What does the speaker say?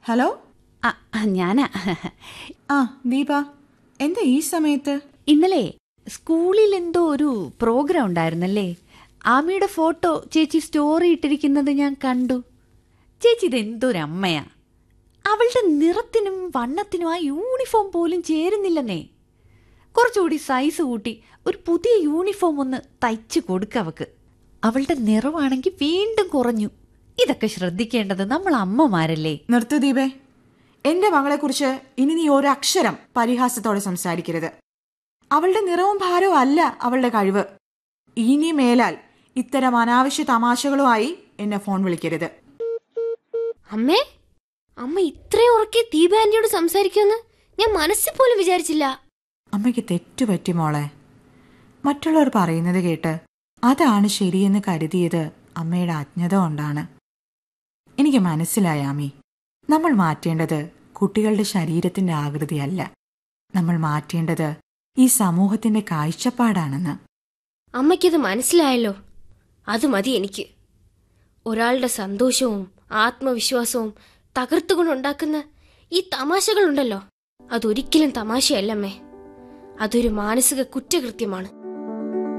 hello ആ, ആ, ഞാനാ ആ ദീപ എന്താ ഈ സമയത്ത് ഇന്നലെ സ്കൂളിൽ എന്തോ ഒരു പ്രോഗ്രാം ഉണ്ടായിരുന്നല്ലേ ആമിയുടെ ഫോട്ടോ ചേച്ചി സ്റ്റോറി ഇട്ടിരിക്കുന്നത് ഞാൻ കണ്ടു ചേച്ചി ഇത് എന്തൊരമ്മയാ അവളുടെ നിറത്തിനും വണ്ണത്തിനും ആ യൂണിഫോം പോലും ചേരുന്നില്ലെന്നേ കുറച്ചുകൂടി സൈസ് കൂട്ടി ഒരു പുതിയ യൂണിഫോം ഒന്ന് തയ്ച്ചു കൊടുക്ക അവക്ക് അവളുടെ നിറമാണെങ്കിൽ വീണ്ടും കുറഞ്ഞു ഇതൊക്കെ ശ്രദ്ധിക്കേണ്ടത് നമ്മൾ അമ്മമാരല്ലേ നിർത്ത് ദീപേ എന്റെ മകളെക്കുറിച്ച് ഇനി നീ ഒരക്ഷരം പരിഹാസത്തോടെ സംസാരിക്കരുത് അവളുടെ നിറവും ഭാരവും അല്ല അവളുടെ കഴിവ് ഇനി മേലാൽ ഇത്തരം അനാവശ്യ തമാശകളുമായി എന്നെ ഫോൺ വിളിക്കരുത് അമ്മേ അമ്മ ഇത്രയും ഉറക്കെ ദീപ ആന്റിയോട് സംസാരിക്കുമെന്ന് ഞാൻ മനസ്സിൽ പോലും വിചാരിച്ചില്ല അമ്മയ്ക്ക് തെറ്റുപറ്റി മോളെ മറ്റുള്ളവർ പറയുന്നത് കേട്ട് അതാണ് ശരിയെന്ന് കരുതിയത് അമ്മയുടെ അജ്ഞത കൊണ്ടാണ് എനിക്ക് മനസ്സിലായി ആമി നമ്മൾ മാറ്റേണ്ടത് കുട്ടികളുടെ ശരീരത്തിന്റെ ആകൃതിയല്ല നമ്മൾ മാറ്റേണ്ടത് ഈ സമൂഹത്തിന്റെ കാഴ്ചപ്പാടാണെന്ന് അമ്മയ്ക്കത് മനസ്സിലായല്ലോ അത് മതി എനിക്ക് ഒരാളുടെ സന്തോഷവും ആത്മവിശ്വാസവും തകർത്തുകൊണ്ടുണ്ടാക്കുന്ന ഈ തമാശകളുണ്ടല്ലോ അതൊരിക്കലും തമാശയല്ലമ്മേ അതൊരു മാനസിക കുറ്റകൃത്യമാണ്